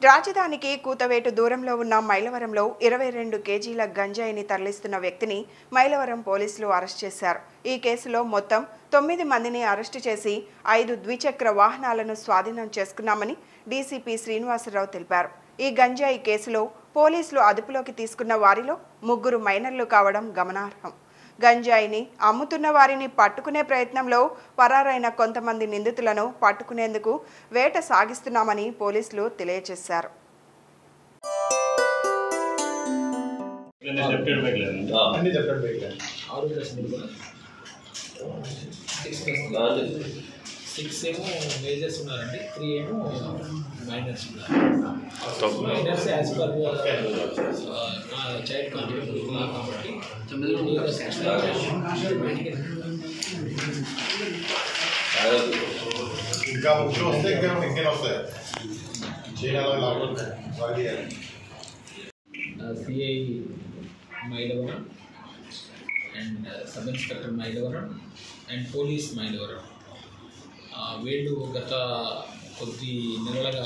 రాజధానికి కూతవేటు దూరంలో ఉన్న మైలవరంలో ఇరవై రెండు కేజీల గంజాయిని తరలిస్తున్న వ్యక్తిని మైలవరం పోలీసులు అరెస్ట్ చేశారు ఈ కేసులో మొత్తం తొమ్మిది మందిని అరెస్టు చేసి ఐదు ద్విచక్ర వాహనాలను స్వాధీనం చేసుకున్నామని డీసీపీ శ్రీనివాసరావు తెలిపారు ఈ గంజాయి కేసులో పోలీసులు అదుపులోకి తీసుకున్న వారిలో ముగ్గురు మైనర్లు కావడం గమనార్హం గంజాయిని అమ్ముతున్న వారిని పట్టుకునే ప్రయత్నంలో పరారైన కొంతమంది నిందితులను పట్టుకునేందుకు వేట సాగిస్తున్నామని పోలీసులు తెలియజేశారు సెప్టెడ్ బ్యాగ్ లేదు అన్ని సెపరేట్ వెహికల్ ఆరు ప్లస్ మూడు కూడా సిక్స్ ప్లస్ సిక్స్ ఏమో మేజర్స్ ఉన్నారండి త్రీ ఏమో మైనర్స్ ఉన్నారు minors as per child confidence కాబట్టి ఇంకా ముగ్గురు వస్తే ఇంకా ఇంకేం వస్తాయి చేయాలి లేకపోతే వాడి CI Mylavaram and sub inspector Mylavaram and police Mylavaram ఆ, వీళ్ళు గత కొద్ది నెలలుగా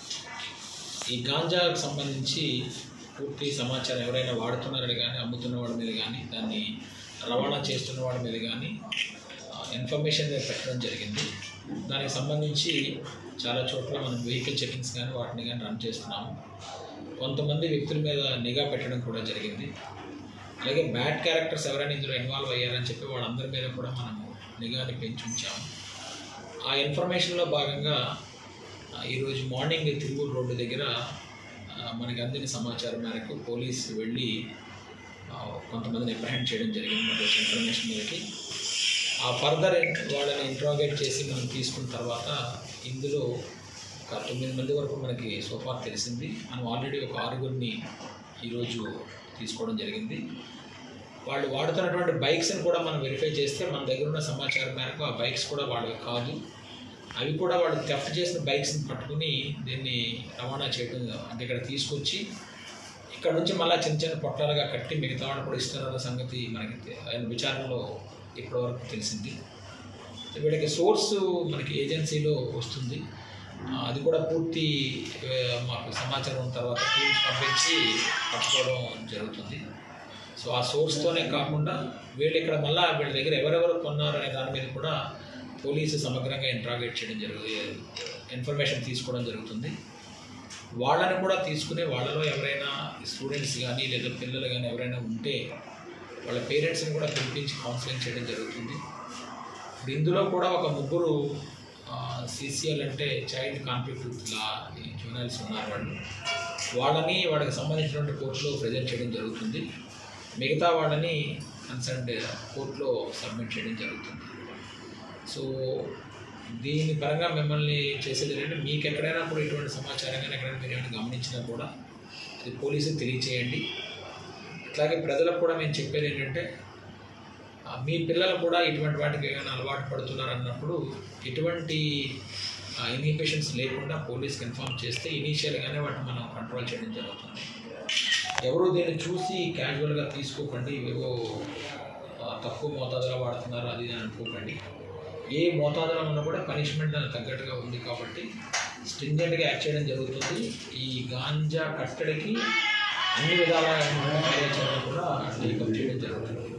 ఈ గాంజాకు సంబంధించి పూర్తి సమాచారం ఎవరైనా వాడుతున్నారని కానీ అమ్ముతున్న వాడి మీద కానీ దాన్ని రవాణా చేస్తున్న వాడి మీద కానీ ఇన్ఫర్మేషన్ పెట్టడం జరిగింది దానికి సంబంధించి చాలా చోట్ల మనం వెహికల్ చెకింగ్స్ కానీ వాటిని కానీ రన్ చేస్తున్నాము కొంతమంది వ్యక్తుల మీద నిఘా పెట్టడం కూడా జరిగింది అలాగే బ్యాడ్ క్యారెక్టర్స్ ఎవరైనా ఇందులో ఇన్వాల్వ్ అయ్యారని చెప్పి వాళ్ళందరి మీద కూడా మనము నిఘాని పెంచి ఉంచాము ఆ ఇన్ఫర్మేషన్లో భాగంగా ఆ, ఈరోజు మార్నింగ్ తిరువూరు రోడ్డు దగ్గర ఆ, మనకి అందిన సమాచారం మేరకు పోలీసు వెళ్ళి ఆ, కొంతమందిని అప్రహెండ్ చేయడం జరిగింది మనకు వచ్చిన ఇన్ఫర్మేషన్ మీదకి ఆ ఫర్దర్ వాళ్ళని ఇంట్రాగేట్ చేసి మనం తీసుకున్న తర్వాత ఇందులో ఒక తొమ్మిది మంది వరకు మనకి సోఫార్ తెలిసింది మనం ఆల్రెడీ ఒక ఆరుగురిని ఈరోజు తీసుకోవడం జరిగింది వాళ్ళు వాడుతున్నటువంటి బైక్స్ని కూడా మనం వెరిఫై చేస్తే మన దగ్గర ఉన్న సమాచారం మేరకు ఆ బైక్స్ కూడా వాళ్ళవి కాదు అవి కూడా వాళ్ళు థెఫ్ట్ చేసిన బైక్స్ని పట్టుకుని దీన్ని రవాణా చేయడం అంటే ఇక్కడ తీసుకొచ్చి ఇక్కడ నుంచి మళ్ళీ చిన్న చిన్న పొట్లాలుగా కట్టి మిగతా వాళ్ళు కూడా ఇస్తున్నారన్న సంగతి మనకి తె- ఆయన విచారణలో ఇప్పటివరకు తెలిసింది వీళ్ళకి సోర్స్ మనకి ఏజెన్సీలో వస్తుంది ఆ, అది కూడా పూర్తి ఆ, మాకు సమాచారం ఉన్న తర్వాత టీమ్స్ పంపించి పట్టుకోవడం జరుగుతుంది సో ఆ సోర్స్తోనే కాకుండా వీళ్ళు ఇక్కడ మళ్ళీ వీళ్ళ దగ్గర ఎవరెవరు కొన్నారు అనే దాని మీద కూడా పోలీసు సమగ్రంగా ఇంట్రాగేట్ చేయడం జరుగుతుంది ఇన్ఫర్మేషన్ తీసుకోవడం జరుగుతుంది వాళ్ళని కూడా తీసుకుని వాళ్ళలో ఎవరైనా స్టూడెంట్స్ కానీ లేదా పిల్లలు కానీ ఎవరైనా ఉంటే వాళ్ళ పేరెంట్స్ని కూడా పిలిపించి కౌన్సిలింగ్ చేయడం జరుగుతుంది ఇప్పుడు ఇందులో కూడా ఒక ముగ్గురు సిసిఎల్ అంటే చైల్డ్ కాన్ఫ్లిక్ట్ లా జూనల్స్ ఉన్నారు వాళ్ళు వాళ్ళని వాళ్ళకి సంబంధించినటువంటి కోర్టులో ప్రజెంట్ చేయడం జరుగుతుంది మిగతా వాళ్ళని కన్సర్న్డ్ కోర్టులో సబ్మిట్ చేయడం జరుగుతుంది సో దీని పరంగా మిమ్మల్ని చేసేది ఏంటంటే మీకు ఎక్కడైనా కూడా ఇటువంటి సమాచారం కానీ ఎక్కడైనా మీరు ఏమైనా గమనించినా కూడా అది పోలీసుకి తెలియచేయండి అట్లాగే ప్రజలకు కూడా మేము చెప్పేది ఏంటంటే ఆ, మీ పిల్లలు కూడా ఇటువంటి వాటికి ఏమైనా అలవాటు పడుతున్నారు అన్నప్పుడు ఎటువంటి ఇన్హిబిషన్స్ లేకుండా పోలీస్కి ఇన్ఫామ్ చేస్తే ఇనీషియల్గానే వాటిని మనం కంట్రోల్ చేయడం జరుగుతుంది ఎవరు దీన్ని చూసి క్యాజువల్గా తీసుకోకండి ఇవేవో ఆ, తక్కువ మోతాదులో వాడుతున్నారు అది ఇది అని అనుకోకండి ఏ మోతాదులో ఉన్నా కూడా పనిష్మెంట్ దానికి తగ్గట్టుగా ఉంది కాబట్టి స్ట్రింజెంట్గా యాక్ట్ చేయడం జరుగుతుంది ఈ గాంజా కట్టడికి అన్ని విధాల కార్యాచరణ కూడా టేకప్ చేయడం జరుగుతుంది